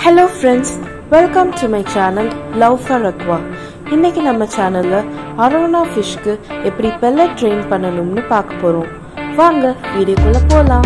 hello friends welcome to my channel Love for Aqua இன்னைக்கு நம்ம சேனல்ல அரோனா ஃபிஷ்க்கு எப்படி பெல்லட் ட்ரெயின் பண்ணணும்னு பார்க்க போறோம் வாங்க வீடியோக்குள்ள போலாம்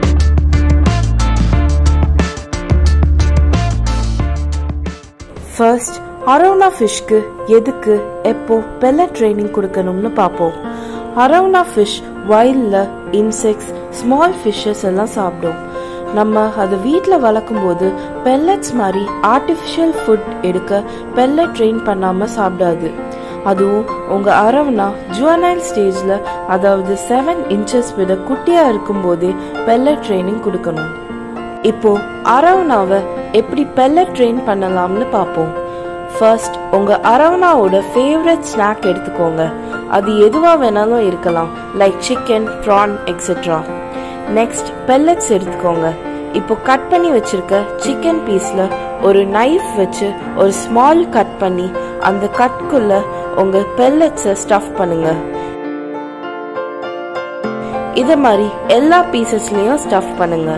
ஃபர்ஸ்ட் அரோனா ஃபிஷ்க்கு எதுக்கு எப்போ பெல்லட் ட்ரைனிங் கொடுக்கணும்னு பார்ப்போம் அரோனா ஃபிஷ் வைல்டில் இன்செக்ட்ஸ் ஸ்மால் ஃபிஷ்ஷஸ் எல்லாம் சாப்பிடும் நம்ம அதை வீட்டில் வளர்க்கும் போது பெல்லட்ஸ் மாதிரி ஆர்டிஃபிஷியல் ஃபுட் எடுக்க பெல்லட் ட்ரெயின் பண்ணாமல் சாப்பிடாது அதுவும் உங்கள் அரவணா ஜுவனைல் ஸ்டேஜில் அதாவது செவன் இன்ச்சஸ் விட குட்டியாக இருக்கும்போதே பெல்லட் ட்ரைனிங் கொடுக்கணும் இப்போ அரவணாவை எப்படி பெல்லட் ட்ரெயின் பண்ணலாம்னு பார்ப்போம் ஃபர்ஸ்ட் உங்க அரவணாவோட ஃபேவரட் ஸ்நாக் எடுத்துக்கோங்க அது எதுவா வேணாலும் இருக்கலாம் like chicken prawn etcetera next pellets எடுத்துக்கோங்க இப்போ கட் பண்ணி வச்சிருக்க சிக்கன் பீஸ்ல ஒரு நைஃப் வச்சு ஒரு ஸ்மால் கட் பண்ணி அந்த கட்குள்ள உங்க பெல்லட்ஸை ஸ்டஃப் பண்ணுங்க இத மாதிரி எல்லா பீசஸ்லயும் ஸ்டஃப் பண்ணுங்க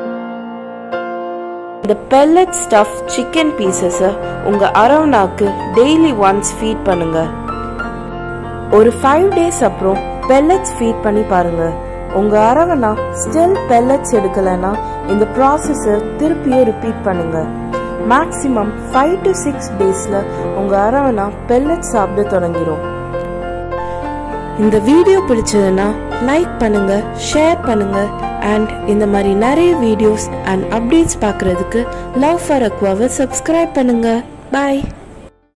இந்த பெல்லட் ஸ்டஃப் சிக்கன் பீசஸ உங்க அரவணாக்கு டெய்லி ஒன்ஸ் ஃபீட் பண்ணுங்க ஒரு ஃபைவ் டேஸ் அப்புறம் பெல்லட்ஸ் ஃபீட் பண்ணி பாருங்க உங்க அரவணா ஸ்டில் பெல்லட்ஸ் எடுக்கலைன்னா இந்த ப்ராசஸ திருப்பியும் ரிப்பீட் பண்ணுங்க மேக்ஸிமம் ஃபைவ் டு சிக்ஸ் டேஸ்ல உங்க அரவணா பெல்லட் சாப்பிட தொடங்கிடும் இந்த வீடியோ பிடிச்சதுன்னா லைக் பண்ணுங்க ஷேர் பண்ணுங்க அண்ட் இந்த மாதிரி நிறைய வீடியோஸ் அண்ட் அப்டேட்ஸ் பார்க்கறதுக்கு லவ் ஃபார் அக்வாவை சப்ஸ்கிரைப் பண்ணுங்க பாய்